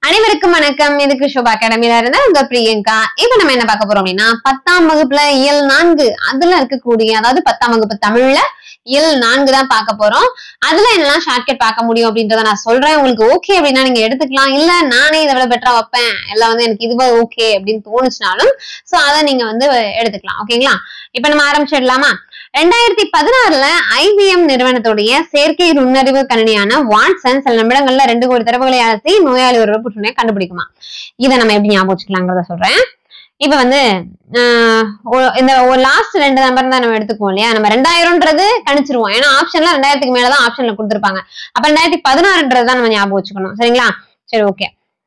அனைவருக்கும் வணக்கம் இதுக்கு ஷோபா அகாடமில இருந்து உங்க பிரியங்கா இப்ப நம்ம என்ன பார்க்க போறோம் அப்படின்னா பத்தாம் வகுப்புல இயல் நான்கு அதுல இருக்கக்கூடிய அதாவது பத்தாம் வகுப்பு தமிழ்ல இயல் நான்கு தான் பார்க்க போறோம் அதுல என்னெல்லாம் ஷார்ட்கட் பார்க்க முடியும் அப்படின்றத நான் சொல்றேன் உங்களுக்கு ஓகே அப்படின்னா நீங்க எடுத்துக்கலாம் இல்ல நானே இதை விட பெட்டரா வைப்பேன் எல்லாம் வந்து எனக்கு இதுவா ஓகே அப்படின்னு தோணுச்சுனாலும் சோ அதை நீங்க வந்து எடுத்துக்கலாம் ஓகேங்களா இப்ப நம்ம ஆரம்பிச்சிடலாமா ரெண்டாயிரத்தி பதினாறுல ஐபிஎம் நிறுவனத்துடைய செயற்கை நுண்ணறிவு கணினியான வாட்சன் சில நிமிடங்கள்ல ரெண்டு கோடி தரவுகளை அலசி நோயாளி ஒரு புற்றுநோயை கண்டுபிடிக்குமா இதை நம்ம எப்படி ஞாபகம் வச்சுக்கலாங்கிறத சொல்றேன் இப்ப வந்து ஆஹ் ஒ- இந்த லாஸ்ட் ரெண்டு நம்பர் தான் நம்ம எடுத்துக்குவோம் இல்லையா நம்ம ரெண்டாயிரம்ன்றது கணிச்சிருவோம் ஏன்னா ஆப்ஷன்ல ரெண்டாயிரத்துக்கு மேலதான் ஆப்ஷன்ல கொடுத்துருப்பாங்க அப்ப ரெண்டாயிரத்தி பதினாறுன்றது தான் நம்ம ஞாபகம் வச்சுக்கணும் சரிங்களா சரி ஓகே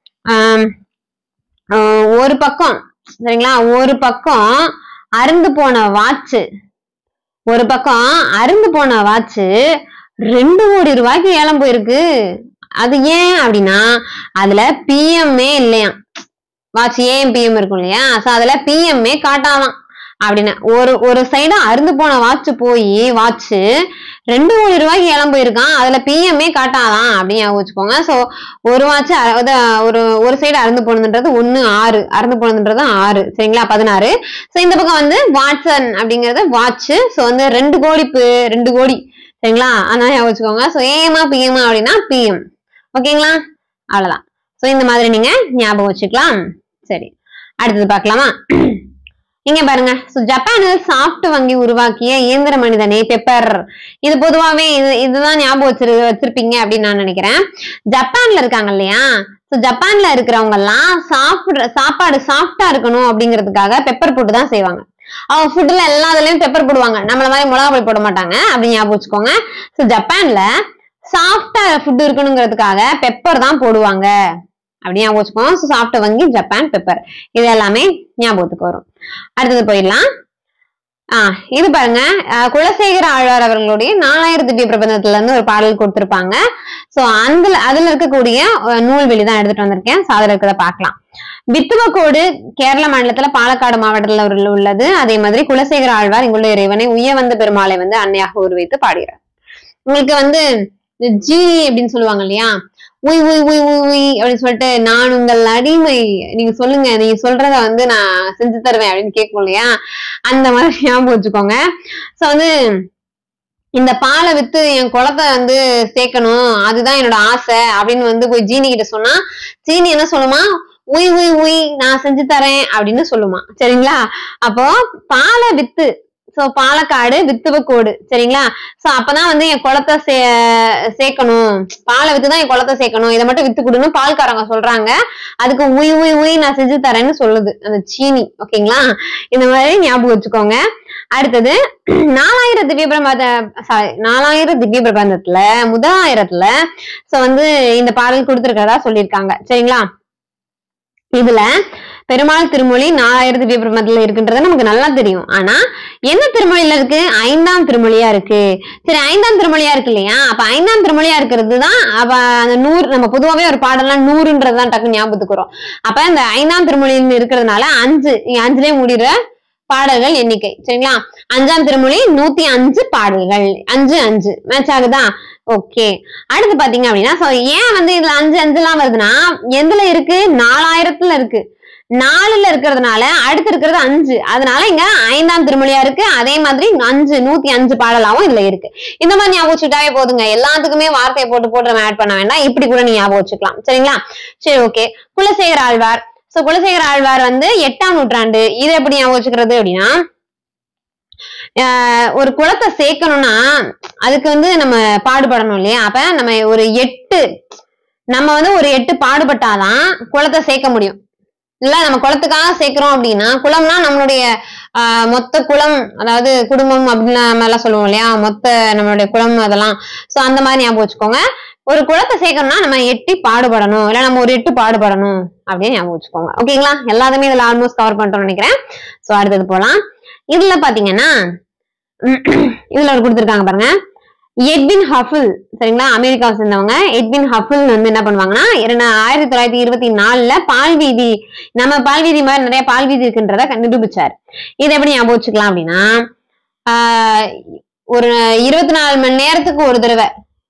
ஒரு பக்கம் சரிங்களா ஒரு பக்கம் அருந்து போன வாட்ச் ஒரு பக்கம் அருந்து போன வாட்ச் ரெண்டு கோடி ரூபாய்க்கு ஏலம் போயிருக்கு அது ஏன் அப்படின்னா அதுல பிஎம்ஏ இல்லையாம் வாட்ச் ஏஎம் பிஎம் இருக்கும் இல்லையா சோ அதுல பிஎம்ஏ காட்டாதான் அப்படின்னு ஒரு ஒரு சைடு அருந்து போன வாட்ச் போய் வாட்ச் ரெண்டு கோடி ரூபாய்க்கு ஏலம் போயிருக்கான் அதுல பிஎம்ஏ காட்டாதான் அப்படின்னு ஞாபகம் வச்சுக்கோங்க சோ ஒரு வாட்ச் அதாவது ஒரு ஒரு சைடு அறுந்து போனதுன்றது ஒண்ணு ஆறு அறுந்து போனதுன்றது ஆறு சரிங்களா பதினாறு சோ இந்த பக்கம் வந்து வாட்சன் அப்படிங்கிறது வாட்ச் சோ வந்து ரெண்டு கோடி பு- ரெண்டு கோடி சரிங்களா அதனால ஞாபகம் வச்சுக்கோங்க சோ ஏஎம்ஆ பிஎம்ஆ அப்படின்னா பிஎம் ஓகேங்களா அவ்வளவுதான் சோ இந்த மாதிரி நீங்க ஞாபகம் வச்சுக்கலாம் சரி அடுத்தது பார்க்கலாமா இங்க பாருங்க சோ ஜப்பானில் சாஃப்ட் வங்கி உருவாக்கிய இயந்திர மனிதனே பெப்பர் இது பொதுவாவே இது இதுதான் ஞாபகம் வச்சிரு வச்சிருப்பீங்க அப்படின்னு நான் நினைக்கிறேன் ஜப்பான்ல இருக்காங்க இல்லையா சோ ஜப்பான்ல இருக்கிறவங்க எல்லாம் சாப்பிடுற சாப்பாடு சாஃப்டா இருக்கணும் அப்படிங்கிறதுக்காக பெப்பர் போட்டு தான் செய்வாங்க அவங்க ஃபுட்ல எல்லா இதுலயும் பெப்பர் போடுவாங்க நம்மள மாதிரி மிளகா பொடி போட மாட்டாங்க அப்படின்னு ஞாபகம் வச்சுக்கோங்க சோ ஜப்பான்ல சாஃப்டா ஃபுட் இருக்கணுங்கிறதுக்காக பெப்பர் தான் போடுவாங்க அப்படி ஞாபகம் வச்சுக்கோங்க ஸோ சாப்பிட்ட வங்கி ஜப்பான் பெப்பர் இது எல்லாமே ஞாபகத்துக்கு வரும் அடுத்தது போயிடலாம் ஆ இது பாருங்க அஹ், குலசேகர ஆழ்வார் அவர்களுடைய நாலாயிரம் திவ்ய பிரபந்தத்துல இருந்து ஒரு பாடல் கொடுத்திருப்பாங்க சோ அந்த அதுல இருக்கக்கூடிய அஹ், நூல்வெளி தான் எடுத்துட்டு வந்திருக்கேன் சோ அதுல இருக்கிறத பார்க்கலாம் வித்துவக்கோடு கேரள மாநிலத்துல பாலக்காடு மாவட்டத்துல உள்ள- உள்ளது அதே மாதிரி குலசேகர ஆழ்வார் இங்குள்ள இறைவனை உய்ய வந்த பெருமாளை வந்து அன்னையாக உருவைத்து பாடுகிறார் உங்களுக்கு வந்து இந்த ஜி அப்படின்னு சொல்லுவாங்க இல்லையா உய் உய் உய் உய் உய் அப்படின்னு சொல்லிட்டு நான் உங்கள் அடிமை நீங்க சொல்லுங்க நீங்க சொல்றத வந்து நான் செஞ்சு தருவேன் அப்படின்னு கேட்கும் இல்லையா அந்த மாதிரி ஞாபகம் வச்சுக்கோங்க சோ வந்து இந்த பாலை வித்து என் குளத்தை வந்து சேர்க்கணும் அதுதான் என்னோட ஆசை அப்படின்னு வந்து போய் ஜீனி கிட்ட சொன்னா ஜீனி என்ன சொல்லுமா உய் உய் உய் நான் செஞ்சு தரேன் அப்படின்னு சொல்லுமா சரிங்களா அப்போ பாலை வித்து சோ பாலக்காடு வித்துவக்கோடு சரிங்களா சோ அப்பதான் வந்து என் குளத்தை சே சேர்க்கணும் பாலை வித்து தான் என் குளத்தை சேர்க்கணும் இதை மட்டும் வித்து கொடுன்னு பால்காரங்க சொல்றாங்க அதுக்கு உய் உய் உய் நான் செஞ்சு தரேன்னு சொல்லுது அந்த சீனி ஓகேங்களா இந்த மாதிரி ஞாபகம் வச்சுக்கோங்க அடுத்தது நாலாயிரம் திவ்ய பிரபந்த சாரி நாலாயிரம் திவ்ய பிரபந்தத்துல முதலாயிரத்துல சோ வந்து இந்த பாடல் கொடுத்திருக்கிறதா சொல்லியிருக்காங்க சரிங்களா இதுல பெருமாள் திருமொழி நாலாயிரம் திவ்ய பிரபந்தத்துல இருக்குன்றது நமக்கு நல்லா தெரியும் ஆனா என்ன திருமொழியில இருக்கு ஐந்தாம் திருமொழியா இருக்கு சரி ஐந்தாம் திருமொழியா இருக்கு இல்லையா அப்ப ஐந்தாம் திருமொழியா இருக்கிறது தான் அப்ப அந்த நூறு நம்ம பொதுவாவே ஒரு பாடலாம் நூறுன்றது தான் டக்கு ஞாபகத்துக்கு வரும் அப்ப இந்த ஐந்தாம் திருமொழியில் இருக்கிறதுனால அஞ்சு நீங்க அஞ்சுலயே முடிகிற பாடல்கள் எண்ணிக்கை சரிங்களா அஞ்சாம் திருமொழி நூத்தி அஞ்சு பாடல்கள் அஞ்சு அஞ்சு மேட்ச் ஆகுதா ஓகே அடுத்து பாத்தீங்க அப்படின்னா so ஏன் வந்து இதுல அஞ்சு அஞ்சுலாம் வருதுன்னா எதுல இருக்கு நாலாயிரத்துல இருக்கு நாலுல இருக்கிறதுனால அடுத்து இருக்கிறது அஞ்சு அதனால இங்க ஐந்தாம் திருமொழியா இருக்கு அதே மாதிரி அஞ்சு நூத்தி அஞ்சு பாடலாவும் இதுல இருக்கு இந்த மாதிரி ஞாபகம் வச்சுட்டாவே போதுங்க எல்லாத்துக்குமே வார்த்தையை போட்டு போட்டு நம்ம ஆட் பண்ண வேண்டாம் இப்படி கூட நீ ஞாபகம் வச்சுக்கலாம் சரிங்களா சரி ஓகே குலசேகர ஆழ்வார் சோ குலசேகர ஆழ்வார் வந்து எட்டாம் நூற்றாண்டு இது எப்படி ஞாபகம் வச்சுக்கிறது அப்படின்னா ஆஹ் ஒரு குளத்தை சேர்க்கணும்னா அதுக்கு வந்து நம்ம பாடுபடணும் இல்லையா அப்ப நம்ம ஒரு எட்டு நம்ம வந்து ஒரு எட்டு பாடுபட்டாதான் குளத்தை சேர்க்க முடியும் இல்ல நம்ம குளத்துக்காக சேர்க்கிறோம் அப்படின்னா குளம்னா நம்மளுடைய ஆஹ் மொத்த குளம் அதாவது குடும்பம் அப்படின்னு நம்ம எல்லாம் சொல்லுவோம் இல்லையா மொத்த நம்மளுடைய குளம் அதெல்லாம் சோ அந்த மாதிரி ஞாபகம் வச்சுக்கோங்க ஒரு குளத்தை சேர்க்கணும்னா நம்ம எட்டி பாடுபடணும் இல்ல நம்ம ஒரு எட்டு பாடுபடணும் அப்படின்னு ஞாபகம் வச்சுக்கோங்க ஓகேங்களா எல்லாத்தையுமே இதுல ஆல்மோஸ்ட் கவர் பண்ணிட்டோம்னு நினைக்கிறேன் சோ அடுத்தது போலாம் இதுல பாத்தீங்கன்னா இதுல ஒரு கொடுத்திருக்காங்க பாருங்க எட்வின் ஹஃபில் சரிங்களா அமெரிக்காவை சேர்ந்தவங்க எட்வின் ஹஃபில் வந்து என்ன பண்ணுவாங்கன்னா இரண்டு ஆயிரத்தி தொள்ளாயிரத்தி இருபத்தி நாலுல பால்வீதி நம்ம பால்வீதி மாதிரி நிறைய பால்வீதி இருக்குன்றத கண்டு- நிரூபிச்சாரு இதை எப்படி ஞாபகம் வச்சுக்கலாம் அப்படின்னா ஆஹ் ஒரு இருபத்தி நாலு மணி நேரத்துக்கு ஒரு தடவை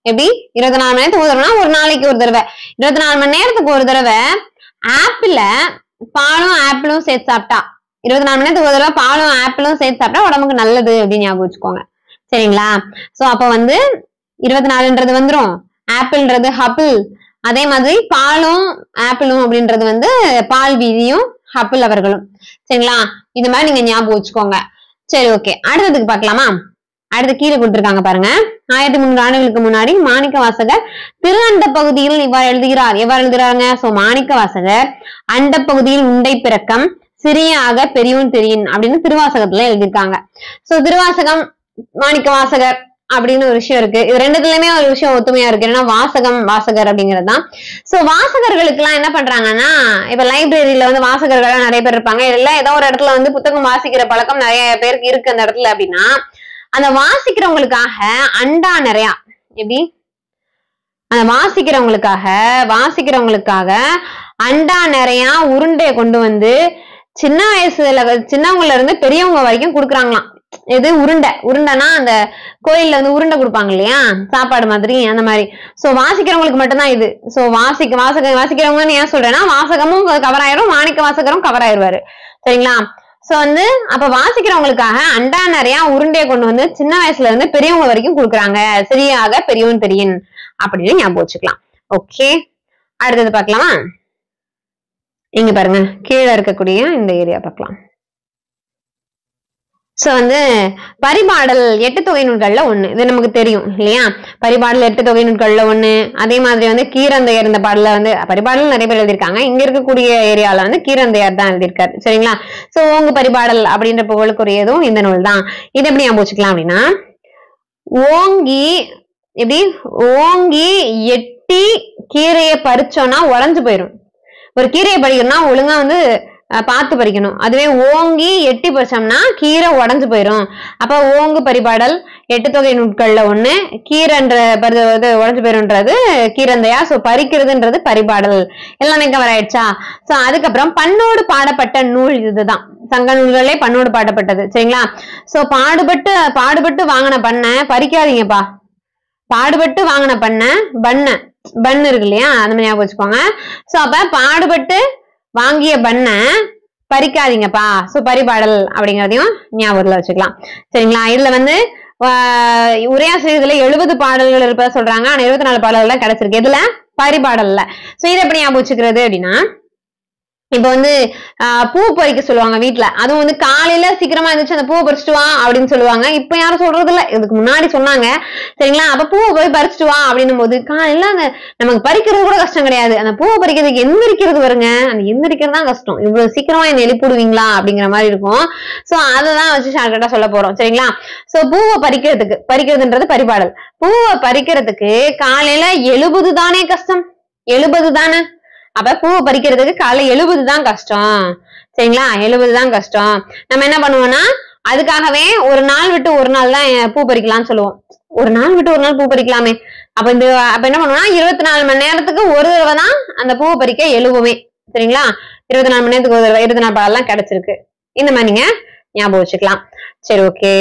எப்படி இருபத்தி நாலு மணி நேரத்துக்கு ஒரு தடவைனா ஒரு நாளைக்கு ஒரு தடவை இருபத்தி நாலு மணி நேரத்துக்கு ஒரு தடவை ஆப்பிள பாலும் ஆப்பிளும் சேர்த்து சாப்பிட்டா இருபத்தி நாலு மணி நேரத்துக்கு ஒரு தடவை பாலும் ஆப்பிளும் சேர்த்து சாப்பிட்டா உடம்புக்கு நல்லது அப்படின்னு ஞாபகம் வச்சுக்கோங்க சரிங்களா சோ அப்ப வந்து இருபத்தி நாலுன்றது வந்துரும் ஆப்பிள்ன்றது ஹப்பிள் அதே மாதிரி பாலும் ஆப்பிளும் அப்படின்றது வந்து பால் வீதியும் ஹப்பிள் அவர்களும் சரிங்களா இந்த மாதிரி நீங்க ஞாபகம் வச்சுக்கோங்க சரி ஓகே அடுத்ததுக்கு பார்க்கலாமா அடுத்து கீழே கொடுத்திருக்காங்க பாருங்க ஆயிரத்தி முந்நூறு ஆண்டுகளுக்கு முன்னாடி மாணிக்க வாசகர் திரு அண்ட பகுதியில் இவ்வாறு எழுதுகிறார் எவ்வாறு எழுதுறாங்க சோ மாணிக்க வாசகர் அண்ட பகுதியில் உண்டை பிறக்கம் சிறியாக பெரியோன் தெரியின் அப்படின்னு திருவாசகத்துல எழுதியிருக்காங்க சோ திருவாசகம் மாணிக்க வாசகர் அப்படின்னு ஒரு விஷயம் இருக்கு இது ரெண்டுத்துலயுமே ஒரு விஷயம் ஒத்துமையா இருக்கு என்னன்னா வாசகம் வாசகர் அப்படிங்கிறது தான் சோ வாசகர்களுக்கு எல்லாம் என்ன பண்றாங்கன்னா இப்ப லைப்ரரியில வந்து வாசகர்கள் நிறைய பேர் இருப்பாங்க இல்ல ஏதோ ஒரு இடத்துல வந்து புத்தகம் வாசிக்கிற பழக்கம் நிறைய பேருக்கு இருக்கு அந்த இடத்துல அப்படின்னா அந்த வாசிக்கிறவங்களுக்காக அண்டா நிறையா எப்படி அந்த வாசிக்கிறவங்களுக்காக வாசிக்கிறவங்களுக்காக அண்டா நிறைய உருண்டையை கொண்டு வந்து சின்ன வயசுல சின்னவங்கல இருந்து பெரியவங்க வரைக்கும் கொடுக்குறாங்களாம் எது உருண்டை உருண்டைனா அந்த கோயில்ல வந்து உருண்டை கொடுப்பாங்க இல்லையா சாப்பாடு மாதிரி அந்த மாதிரி சோ வாசிக்கிறவங்களுக்கு மட்டும்தான் இது சோ வாசிக்க வாசக வாசிக்கிறவங்கன்னு ஏன் சொல்றேன்னா வாசகமும் கவர் ஆயிரும் மாணிக்க வாசகரும் கவர் ஆயிருவாரு சரிங்களா சோ வந்து அப்ப வாசிக்கிறவங்களுக்காக அண்டா நிறைய உருண்டையை கொண்டு வந்து சின்ன வயசுல இருந்து பெரியவங்க வரைக்கும் கொடுக்குறாங்க சரியாக பெரியவன் தெரியும் அப்படின்னு ஞாபகம் வச்சுக்கலாம் ஓகே அடுத்தது பார்க்கலாமா இங்க பாருங்க கீழே இருக்கக்கூடிய இந்த ஏரியா பார்க்கலாம் சோ வந்து பரிபாடல் எட்டு தொகை நூல்கள்ல ஒண்ணு இது நமக்கு தெரியும் இல்லையா பரிபாடல் எட்டு தொகை நூல்கள்ல ஒண்ணு அதே மாதிரி வந்து கீரந்தையர் இந்த பாடல வந்து பரிபாடல் நிறைய பேர் எழுதியிருக்காங்க இங்க இருக்கக்கூடிய ஏரியால வந்து கீரந்தையர் தான் எழுதியிருக்காரு சரிங்களா சோ ஓங்கு பரிபாடல் அப்படின்ற புகழுக்குரியதும் இந்த நூல் தான் இது எப்படி ஞாபகம் வச்சுக்கலாம் அப்படின்னா ஓங்கி எப்படி ஓங்கி எட்டி கீரையை பறிச்சோம்னா உடைஞ்சு போயிடும் ஒரு கீரையை பறிக்கணும்னா ஒழுங்கா வந்து அஹ், பார்த்து பறிக்கணும் அதுவே ஓங்கி எட்டி பறிச்சோம்னா கீரை உடைஞ்சு போயிடும் அப்ப ஓங்கு பரிபாடல் எட்டு தொகை நூட்கள்ல ஒண்ணு கீரைன்ற பரி இது உடைஞ்சு போயிரும்ன்றது கீரந்தையா சோ பறிக்கிறதுன்றது பரிபாடல் எல்லாமே கவர் ஆயிடுச்சா சோ அதுக்கப்புறம் பண்ணோடு பாடப்பட்ட நூல் இதுதான் சங்க நூல்களே பண்ணோடு பாடப்பட்டது சரிங்களா சோ பாடுபட்டு பாடுபட்டு வாங்கின பண்ண பறிக்காதீங்கப்பா பாடுபட்டு வாங்கின பண்ண பண்ண பன் இருக்கு இல்லையா அந்த மாதிரி ஞாபகம் வச்சுக்கோங்க சோ அப்ப பாடுபட்டு வாங்கிய பண்ண பறிக்காதீங்கப்பா சோ பரிபாடல் அப்படிங்கறதையும் ஞாபகத்துல வச்சுக்கலாம் சரிங்களா இதுல வந்து ஆஹ் உரையாசிரியர் இதுல எழுபது பாடல்கள் இருப்பதா சொல்றாங்க ஆனா இருபத்தி நாலு பாடல்கள் தான் கிடைச்சிருக்கு இதுல பரிபாடல்ல சோ இதை எப்படி ஞாபகம் வச்சுக்கிறது அப்படின்னா இப்ப வந்து ஆஹ் பூ பறிக்க சொல்லுவாங்க வீட்ல அதுவும் வந்து காலையில சீக்கிரமா இருந்துச்சு அந்த பூவை பறிச்சுட்டு வா அப்படின்னு சொல்லுவாங்க இப்ப யாரும் சொல்றது இல்ல இதுக்கு முன்னாடி சொன்னாங்க சரிங்களா அப்ப பூவை போய் பறிச்சுட்டு வா அப்படின்னும் போது காலையில அந்த நமக்கு பறிக்கிறது கூட கஷ்டம் கிடையாது அந்த பூவை பறிக்கிறதுக்கு எந்திரிக்கிறது வருங்க அந்த எந்திரிக்கிறது தான் கஷ்டம் இவ்வளவு சீக்கிரமா என்ன எழுப்பிடுவீங்களா அப்படிங்கிற மாதிரி இருக்கும் சோ அததான் வச்சு ஷார்ட்டா சொல்ல போறோம் சரிங்களா சோ பூவை பறிக்கிறதுக்கு பறிக்கிறதுன்றது பரிபாடல் பூவை பறிக்கிறதுக்கு காலையில எழுபது தானே கஷ்டம் எழுபது தானே அப்ப பூவை பறிக்கிறதுக்கு காலை எழுபது தான் கஷ்டம் சரிங்களா எழுபது தான் கஷ்டம் நம்ம என்ன பண்ணுவோம்னா அதுக்காகவே ஒரு நாள் விட்டு ஒரு நாள் தான் பூ பறிக்கலாம்னு சொல்லுவோம் ஒரு நாள் விட்டு ஒரு நாள் பூ பறிக்கலாமே அப்ப இந்த அப்ப என்ன பண்ணுவோம்னா இருபத்தி நாலு மணி நேரத்துக்கு ஒரு தடவை தான் அந்த பூவை பறிக்க எழுவுமே சரிங்களா இருபத்தி நாலு மணி நேரத்துக்கு ஒரு தடவை இருபத்தி நாலு பாடலாம் கிடைச்சிருக்கு இந்த மாதிரி நீங்க ஞாபகம் வச்சுக்கலாம் சரி ஓகே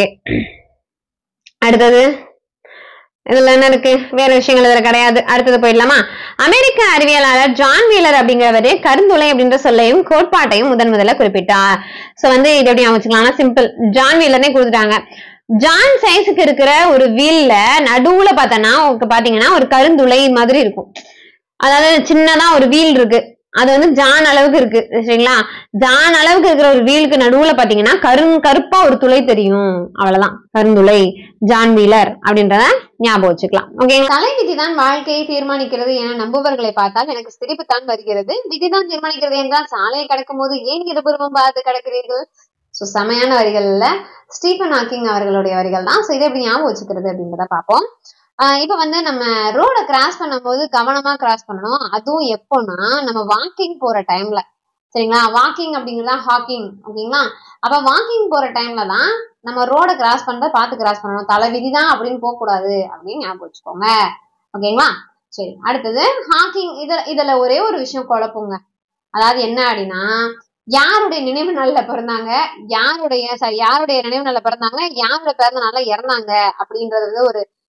அடுத்தது இதுல என்ன இருக்கு வேற விஷயங்கள் இதுல கிடையாது அடுத்தது போயிடலாமா அமெரிக்க அறிவியலாளர் ஜான் வீலர் அப்படிங்கிறவரு கருந்துளை அப்படின்ற சொல்லையும் கோட்பாட்டையும் முதன் முதல்ல குறிப்பிட்டார் சோ வந்து இது எப்படி ஞாபகம் வச்சுக்கலாம்னா சிம்பிள் ஜான் வீலர்னே கொடுத்துட்டாங்க ஜான் சைஸுக்கு இருக்கிற ஒரு வீல்ல நடுவுல பார்த்தோன்னா உங்களுக்கு பாத்தீங்கன்னா ஒரு கருந்துளை மாதிரி இருக்கும் அதாவது சின்னதா ஒரு வீல் இருக்கு அது வந்து ஜான் அளவுக்கு இருக்கு சரிங்களா ஜான் அளவுக்கு இருக்கிற ஒரு வீலுக்கு நடுவுல பாத்தீங்கன்னா கரு கருப்பா ஒரு துளை தெரியும் அவ்வளவுதான் கருந்துளை ஜான் வீலர் அப்படின்றத ஞாபகம் வச்சுக்கலாம் ஓகேங்களா தலை விதிதான் வாழ்க்கையை தீர்மானிக்கிறது என நம்புபவர்களை பார்த்தால் எனக்கு சிரிப்புத்தான் வருகிறது விதிதான் தீர்மானிக்கிறது என்றால் சாலையை கடக்கும் போது ஏன் இருபுறமும் பார்த்து கடக்கிறீர்கள் சோ செமையான வரிகள்ல ஸ்டீபன் ஹாக்கிங் அவர்களுடைய வரிகள் தான் சோ இதை எப்படி ஞாபகம் வச்சுக்கிறது அப்படின்றத பார்ப்போம் ஆஹ் இப்ப வந்து நம்ம ரோட கிராஸ் பண்ணும்போது கவனமா கிராஸ் பண்ணணும் அதுவும் எப்போன்னா நம்ம வாக்கிங் போற டைம்ல சரிங்களா வாக்கிங் அப்படிங்கிறதா ஹாக்கிங் ஓகேங்களா அப்ப வாக்கிங் போற டைம்ல தான் நம்ம ரோட கிராஸ் பண்றத பார்த்து கிராஸ் பண்ணணும் தலை விதிதான் அப்படின்னு போக கூடாது அப்படின்னு ஞாபகம் வச்சுக்கோங்க ஓகேங்களா சரி அடுத்தது ஹாக்கிங் இதுல இதுல ஒரே ஒரு விஷயம் குழப்புங்க அதாவது என்ன அப்படின்னா யாருடைய நினைவு நாள்ல பிறந்தாங்க யாருடைய சாரி யாருடைய நினைவு நாள்ல பிறந்தாங்க யாருடைய பிறந்த நாள்ல இறந்தாங்க அப்படின்றது வந்து ஒரு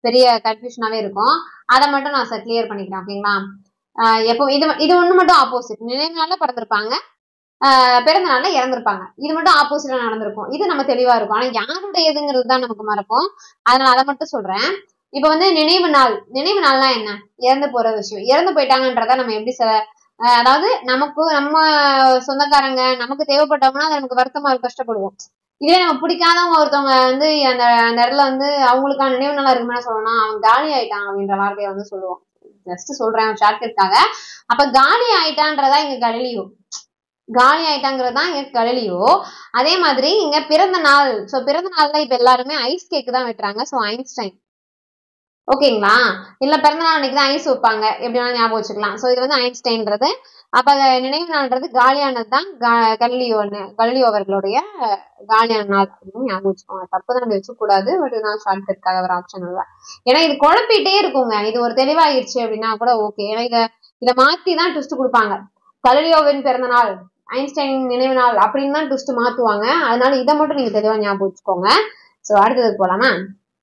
பெரிய கன்ஃபியூஷனாவே இருக்கும் அதை மட்டும் நான் சார் கிளியர் பண்ணிக்கிறேன் ஓகேங்களா ஆஹ் எப்போ இது இது ஒண்ணு மட்டும் ஆப்போசிட் நினைவு நாள்ல பிறந்திருப்பாங்க ஆஹ் பிறந்த நாள்ல இறந்திருப்பாங்க இது மட்டும் ஆப்போசிட்டா நடந்திருக்கும் இது நம்ம தெளிவா இருக்கும் ஆனா யாருடையதுங்கிறது தான் நமக்கு மறக்கும் அதனால அதை மட்டும் சொல்றேன் இப்ப வந்து நினைவு நாள் நினைவு நாள்னா என்ன இறந்து போற விஷயம் இறந்து போயிட்டாங்கன்றத நம்ம எப்படி சில ஆஹ் அதாவது நமக்கு நம்ம சொந்தக்காரங்க நமக்கு தேவைப்பட்டவங்கன்னா அது நமக்கு வருத்தமா இருக்கும் கஷ்டப்படுவோம் இதே நம்ம பிடிக்காதவங்க ஒருத்தவங்க வந்து அந்த அந்த இடத்துல வந்து அவங்களுக்கான நினைவு நாளா இருக்குமே சொல்லணும் அவன் காலி ஆயிட்டான் அப்படின்ற வார்த்தையை வந்து சொல்லுவோம் ஜஸ்ட் சொல்றேன் ஷார்ட்கட்காக அப்ப காலி ஆயிட்டான்றதா இங்க கலிலியோ காலி ஆயிட்டாங்கிறது தான் இங்க கலிலியோ அதே மாதிரி இங்க பிறந்த நாள் சோ பிறந்த நாள்ல இப்ப எல்லாருமே ஐஸ் கேக் தான் வெட்டுறாங்க சோ ஐன்ஸ்டைன் ஓகேங்களா இல்ல பிறந்த நாள் அன்னைக்கு தான் ஐஸ் வைப்பாங்க எப்படி வேணாலும் ஞாபகம் வச்சுக்கலாம் சோ இது வந்து ஐன்ஸ்டைன்றது அப்ப அது நினைவு நாள்ன்றது காலியானது தான் கலிலியோ கலிலியோ அவர்களுடைய காலியான நாள் அப்படின்னு ஞாபகம் வச்சுக்கோங்க தப்பு தான் வச்சுக்க கூடாது பட் நான் ஷார்ட்கட்காக ஒரு ஆப்ஷன் இல்லை ஏன்னா இது குழப்பிட்டே இருக்குங்க இது ஒரு தெளிவாயிருச்சு அப்படின்னா கூட ஓகே ஏன்னா இத இதை மாத்தி தான் ட்விஸ்ட் கொடுப்பாங்க கலிலியோவின் பிறந்த நாள் ஐன்ஸ்டைன் நினைவு நாள் அப்படின்னு தான் ட்விஸ்ட் மாத்துவாங்க அதனால இதை மட்டும் நீங்க தெளிவா ஞாபகம் வச்சுக்கோங்க சோ அடுத்ததுக்கு போலாமா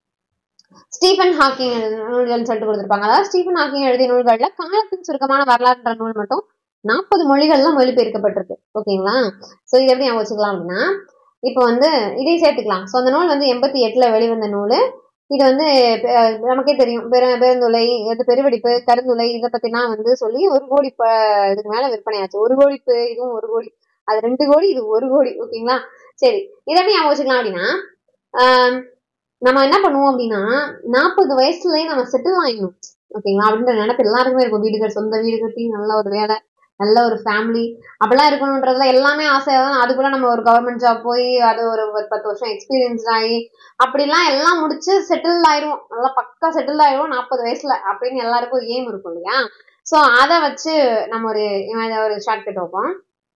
ஸ்டீஃபன் ஹாக்கிங் நூல்கள் சொல்லிட்டு கொடுத்துருப்பாங்க அதாவது ஸ்டீஃபன் ஹாக்கிங் எழுதிய நூல்கள்ல காலத்தின் சுருக்கமான வரலாறுன்ற நூல் மட்டும் நாற்பது மொழிகள்ல மொழிபெயர்க்கப்பட்டிருக்கு ஓகேங்களா சோ இது எப்படி ஞாபகம் வச்சுக்கலாம் அப்படின்னா இப்போ வந்து இதையும் சேர்த்துக்கலாம் ஸோ அந்த நூல் வந்து எண்பத்தி எட்டுல வெளிவந்த நூல் இது வந்து பெ- நமக்கே தெரியும் பெரு பெருந்துளை இது பெருவெடிப்பு கருந்துளை இதை பத்திலாம் வந்து சொல்லி ஒரு கோடி ப- இதுக்கு மேல விற்பனையாச்சு ஒரு கோடி பு- இதுவும் ஒரு கோடி அது ரெண்டு கோடி இது ஒரு கோடி ஓகேங்களா சரி இதை எப்படி ஞாபகம் வச்சுக்கலாம் அப்படின்னா ஆம், நம்ம என்ன பண்ணுவோம் அப்படின்னா நாற்பது வயசுலயே நம்ம செட்டில் ஆயிடணும் ஓகேங்களா அப்படின்ற நினைப்பு எல்லாருக்குமே இருக்கும் வீடுகள் சொந்த வீடு கட்டி நல்ல ஒரு வேலை நல்ல ஒரு ஃபேமிலி அப்படிலாம் இருக்கணுன்றதுல எல்லாமே ஆசையா தான் அதுக்குள்ள நம்ம ஒரு கவர்மெண்ட் ஜாப் போய் அது ஒரு ஒரு பத்து வருஷம் எக்ஸ்பீரியன்ஸ் ஆகி அப்படிலாம் எல்லாம் முடிச்சு செட்டில் ஆயிடுவோம் நல்லா பக்கா செட்டில் ஆயிடுவோம் நாற்பது வயசுல அப்படின்னு எல்லாருக்கும் ஏம் இருக்கும் இல்லையா சோ அதை வச்சு நம்ம ஒரு இவன் ஒரு ஷார்ட் கட் வைப்போம்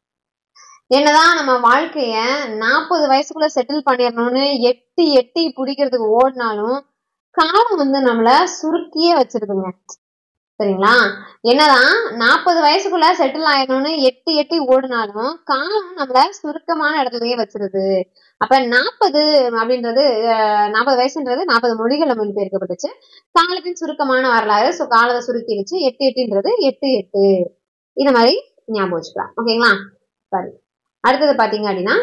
என்னதான் நம்ம வாழ்க்கைய நாற்பது வயசுக்குள்ள செட்டில் பண்ணிடணும்னு எட்டி எட்டி பிடிக்கிறதுக்கு ஓடினாலும் காலம் வந்து நம்மள சுருக்கியே வச்சிருதுங்க சரிங்களா என்னதான் நாற்பது வயசுக்குள்ள செட்டில் ஆயிடணும்னு எட்டி எட்டி ஓடினாலும் காலம் நம்மள சுருக்கமான இடத்துலயே வச்சிருது அப்ப நாற்பது அப்படின்றது நாற்பது வயசுன்றது நாற்பது மொழிகள்ல மொழிபெயர்க்கப்பட்டுச்சு காலத்தின் சுருக்கமான வரலாறு ஸோ காலத்தை சுருக்கிடுச்சு எட்டு எட்டுன்றது எட்டு எட்டு இந்த மாதிரி ஞாபகம் வச்சுக்கலாம் ஓகேங்களா சரி அடுத்தது பாத்தீங்க அப்படின்னா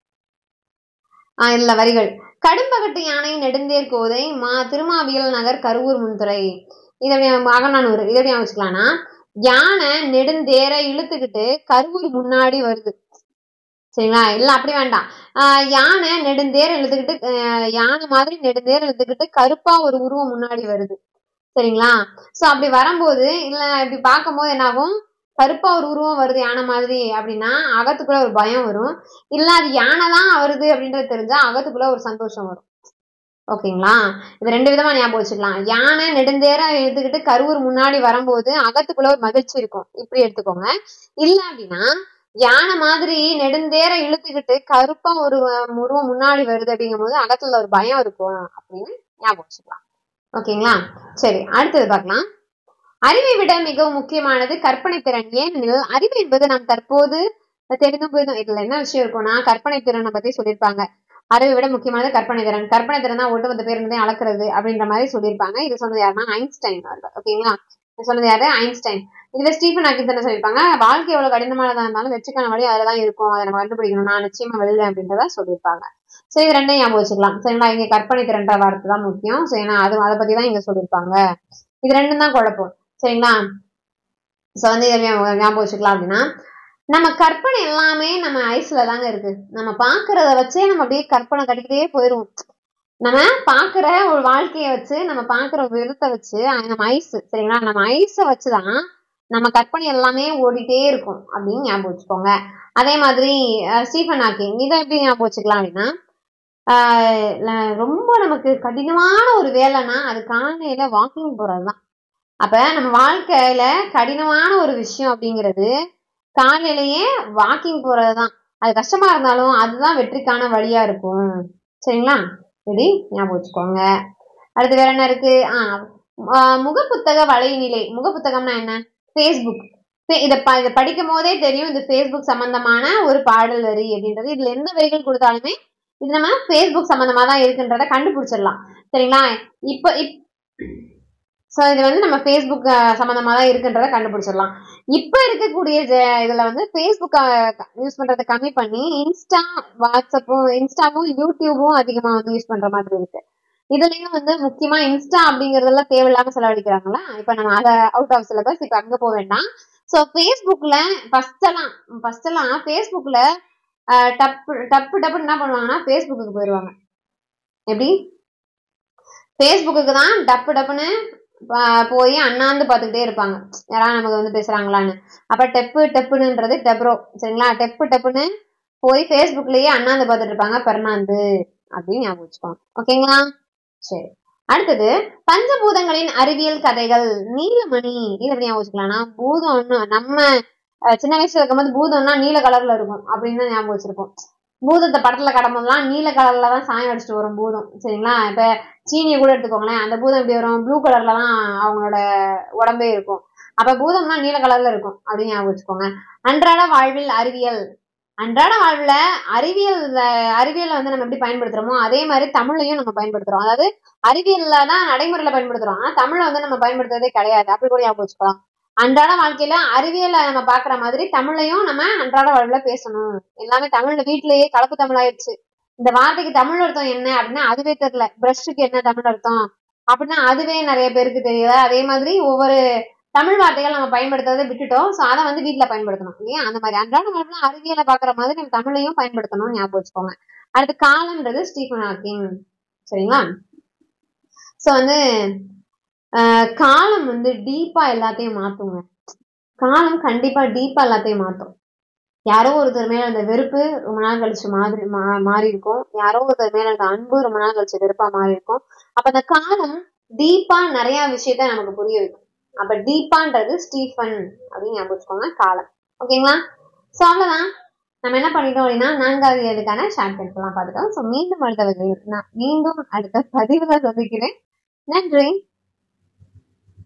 ஆஹ் இல்ல வரிகள் கடும்பகட்டு யானை நெடுந்தேர் கோதை மா திருமாவியல் நகர் கருவூர் முன்துறை இதை அகநானூறு இதை எப்படி வச்சுக்கலாம்னா யானை நெடுந்தேரை இழுத்துக்கிட்டு கருவூர் முன்னாடி வருது சரிங்களா இல்ல அப்படி வேண்டாம் ஆஹ் யானை நெடுந்தேர் இழுத்துக்கிட்டு ஆஹ் யானை மாதிரி நெடுந்தேர் இழுத்துக்கிட்டு கருப்பா ஒரு உருவம் முன்னாடி வருது சரிங்களா சோ அப்படி வரும்போது இல்ல இப்படி பார்க்கும்போது என்ன ஆகும் கருப்பா ஒரு உருவம் வருது யானை மாதிரி அப்படின்னா அகத்துக்குள்ள ஒரு பயம் வரும் இல்ல அது யானை தான் வருது அப்படின்றது தெரிஞ்சா அகத்துக்குள்ள ஒரு சந்தோஷம் வரும் ஓகேங்களா இது ரெண்டு விதமா ஞாபகம் வச்சுக்கலாம் யானை நெடுந்தேர எடுத்துக்கிட்டு கருவூர் முன்னாடி வரும்போது அகத்துக்குள்ள ஒரு மகிழ்ச்சி இருக்கும் இப்படி எடுத்துக்கோங்க இல்ல அப்படின்னா யானை மாதிரி நெடுந்தேர இழுத்துக்கிட்டு கருப்பா ஒரு அஹ், உருவம் முன்னாடி வருது அப்படிங்கும்போது அகத்துல ஒரு பயம் இருக்கும் அப்படின்னு ஞாபகம் வச்சுக்கலாம் ஓகேங்களா சரி அடுத்தது பார்க்கலாம் அறிவை விட மிகவும் முக்கியமானது கற்பனை திறன் ஏனெனில் அறிவு என்பது நாம் தற்போது தெரிந்து போயதும் இதுல என்ன விஷயம் இருக்கும்னா கற்பனை திறனை பத்தி சொல்லியிருப்பாங்க அறிவை விட முக்கியமானது கற்பனை திறன் கற்பனை திறன் தான் ஒட்டுமொத்த பேருந்தையும் அளக்குறது அப்படின்ற மாதிரி சொல்லியிருப்பாங்க இது சொன்னது யாருன்னா ஐன்ஸ்டைன் அவர்கள் ஓகேங்களா இது சொன்னது யாரு ஐன்ஸ்டைன் இதுல ஸ்டீஃபன் ஹாக்கிங் தானே சொல்லியிருப்பாங்க வாழ்க்கை எவ்வளவு கடினமானதா இருந்தாலும் வெற்றிக்கான வழி அதுலதான் இருக்கும் அதை நம்ம கண்டுபிடிக்கணும் நான் நிச்சயமா வெளியில அப்படின்றத சொல்லியிருப்பாங்க சோ இது ரெண்டையும் ஞாபகம் வச்சுக்கலாம் சரிங்களா இங்க கற்பனை திறன்ற வார்த்தை தான் முக்கியம் சோ ஏன்னா அது அதை பத்தி தான் இங்க சொல்லியிருப்பாங்க இது ரெண்டும் தான் குழப்பம் சரிங்களா சோ வந்து இதை ஞாபகம் ஞாபகம் வச்சுக்கலாம் அப்படின்னா நம்ம கற்பனை எல்லாமே நம்ம ஐஸ்ல தாங்க இருக்கு நம்ம பாக்குறத வச்சே நம்ம அப்படியே கற்பனை கட்டிக்கிட்டே போயிருவோம் நம்ம பாக்குற ஒரு வாழ்க்கைய வச்சு நம்ம பாக்குற ஒரு விதத்தை வச்சு அஹ் நம்ம ஐஸ் சரிங்களா நம்ம ஐஸ வச்சுதான் நம்ம கற்பனை எல்லாமே ஓடிட்டே இருக்கும் அப்படின்னு ஞாபகம் வச்சுக்கோங்க அதே மாதிரி அஹ் ஸ்டீஃபன் ஹாக்கிங் இதை எப்படி ஞாபகம் வச்சுக்கலாம் அப்படின்னா ஆஹ் ல- ரொம்ப நமக்கு கடினமான ஒரு வேலைன்னா அது காலையில வாக்கிங் போறதுதான் அப்ப நம்ம வாழ்க்கையில கடினமான ஒரு விஷயம் அப்படிங்கிறது காலையிலேயே வாக்கிங் போறதுதான் அது கஷ்டமா இருந்தாலும் அதுதான் வெற்றிக்கான வழியா இருக்கும் சரிங்களா ரெடி ஞாபகம் வச்சுக்கோங்க அடுத்து வேற என்ன இருக்கு ஆஹ் ஆஹ் முகப்புத்தக வலைநிலை முகப்புத்தகம்னா என்ன ஃபேஸ்புக் இதை ப இதை படிக்கும் போதே தெரியும் இது ஃபேஸ்புக் சம்பந்தமான ஒரு பாடல் வரி அப்படின்றது இதுல எந்த வரிகள் கொடுத்தாலுமே இது நம்ம ஃபேஸ்புக் சம்பந்தமா தான் இருக்குன்றத கண்டுபிடிச்சிடலாம் சரிங்களா இப்ப இப் ஸோ இது வந்து நம்ம ஃபேஸ்புக் சம்மந்தமா தான் இருக்குன்றத கண்டுபிடிச்சிடலாம் இப்போ இருக்கக்கூடிய ஜ- இதுல வந்து ஃபேஸ்புக் யூஸ் பண்றதை கம்மி பண்ணி இன்ஸ்டா வாட்ஸ்அப்பும் இன்ஸ்டாவும் யூடியூபும் அதிகமா வந்து யூஸ் பண்ற மாதிரி இருக்கு இதுலயும் வந்து முக்கியமா இன்ஸ்டா அப்படிங்கறதெல்லாம் தேவையில்லாம செலவழிக்கிறாங்களா இப்ப நம்ம அதை அவுட் ஆஃப் சிலபஸ் இப்ப அங்க போக வேண்டாம் ஸோ ஃபேஸ்புக்ல ஃபர்ஸ்ட் எல்லாம் ஃபர்ஸ்ட் எல்லாம் ஃபேஸ்புக்ல டப்பு டப்பு டப்புன்னு என்ன பண்ணுவாங்கன்னா ஃபேஸ்புக்கு போயிடுவாங்க எப்படி ஃபேஸ்புக்கு தான் டப்பு டப்புன்னு ப- போய் அண்ணாந்து பார்த்துக்கிட்டே இருப்பாங்க யாராவது நமக்கு வந்து பேசுறாங்களான்னு அப்ப டெப்பு டெப்புன்னுன்றது டெப்ரோ சரிங்களா டெப்பு டெப்புன்னு போய் ஃபேஸ்புக்லயே அண்ணாந்து பார்த்துட்டு இருப்பாங்க பெர்னாந்து அப்படின்னு ஞாபகம் வச்சுக்கோங்க ஓகேங்களா சரி அடுத்தது பஞ்சபூதங்களின் அறிவியல் கதைகள் நீலமணி இது எப்படி ஞாபகம் வச்சுக்கலாம்னா பூதம்னு நம்ம அஹ், சின்ன வயசுல இருக்கும்போது பூதம்னா நீல கலர்ல இருக்கும் அப்படின்னு தான் ஞாபகம் வச்சிருப்போம் பூதத்தை படத்துல கடம்போதெல்லாம் நீல கலர்ல தான் சாயம் அடிச்சுட்டு வரும் பூதம் சரிங்களா இப்ப சீனியை கூட எடுத்துக்கோங்களேன் அந்த பூதம் எப்படி வரும் ப்ளூ கலர்ல தான் அவங்களோட உடம்பே இருக்கும் அப்ப பூதம்னா நீல கலர்ல இருக்கும் அப்படின்னு ஞாபகம் வச்சுக்கோங்க அன்றாட வாழ்வில் அறிவியல் அன்றாட வாழ்வுல அறிவியல் அறிவியலை வந்து நம்ம எப்படி பயன்படுத்துறோமோ அதே மாதிரி தமிழையும் நம்ம பயன்படுத்துறோம் அதாவது அறிவியல்ல தான் நடைமுறையில பயன்படுத்துறோம் ஆனா தமிழை வந்து நம்ம பயன்படுத்துறதே கிடையாது அப்படி கூட ஞாபகம் வச்சுக்கலாம் அன்றாட வாழ்க்கையில அறிவியலை நம்ம பாக்குற மாதிரி தமிழையும் நம்ம அன்றாட வாழ்வுல பேசணும் எல்லாமே தமிழ்ல வீட்டிலேயே கலப்பு தமிழ் ஆயிடுச்சு இந்த வார்த்தைக்கு தமிழ் அர்த்தம் என்ன அப்படின்னா அதுவே தெரியல பிரஷ்க்கு என்ன தமிழ் அர்த்தம் அப்படின்னா அதுவே நிறைய பேருக்கு தெரியல அதே மாதிரி ஒவ்வொரு தமிழ் வார்த்தைகள் நம்ம பயன்படுத்துறதை விட்டுட்டோம் சோ அதை வந்து வீட்ல பயன்படுத்தணும் இல்லையா அந்த மாதிரி அன்றாட வாழ்வுல அறிவியலை பாக்குற மாதிரி நம்ம தமிழையும் பயன்படுத்தணும்னு ஞாபகம் வச்சுக்கோங்க அடுத்து காலம்ன்றது ஸ்டீஃபன் ஹாக்கிங் சரிங்களா சோ வந்து ஆஹ் காலம் வந்து டீப்பா எல்லாத்தையும் மாத்துங்க காலம் கண்டிப்பா டீப்பா எல்லாத்தையும் மாத்தும் யாரோ ஒருத்தர் மேல அந்த வெறுப்பு ரொம்ப நாள் கழிச்சு மாதிரி மா- மாறி இருக்கும் யாரோ ஒருத்தர் மேல அந்த அன்பு ரொம்ப நாள் கழிச்சு வெறுப்பா மாறி இருக்கும் அப்ப அந்த காலம் டீப்பா நிறைய விஷயத்த நமக்கு புரிய வைக்கும் அப்ப டீப்பான்றது ஸ்டீஃபன் அப்படின்னு ஞாபகம் வச்சுக்கோங்க காலம் ஓகேங்களா சோ அவ்வளவுதான் நம்ம என்ன பண்ணிட்டோம் அப்படின்னா நான்காவது இதுக்கான ஷார்ட் கட்லாம் பார்த்துட்டோம் ஸோ மீண்டும் அடுத்த வகையில் நான் மீண்டும் அடுத்த பதிவுல சந்திக்கிறேன் நன்றி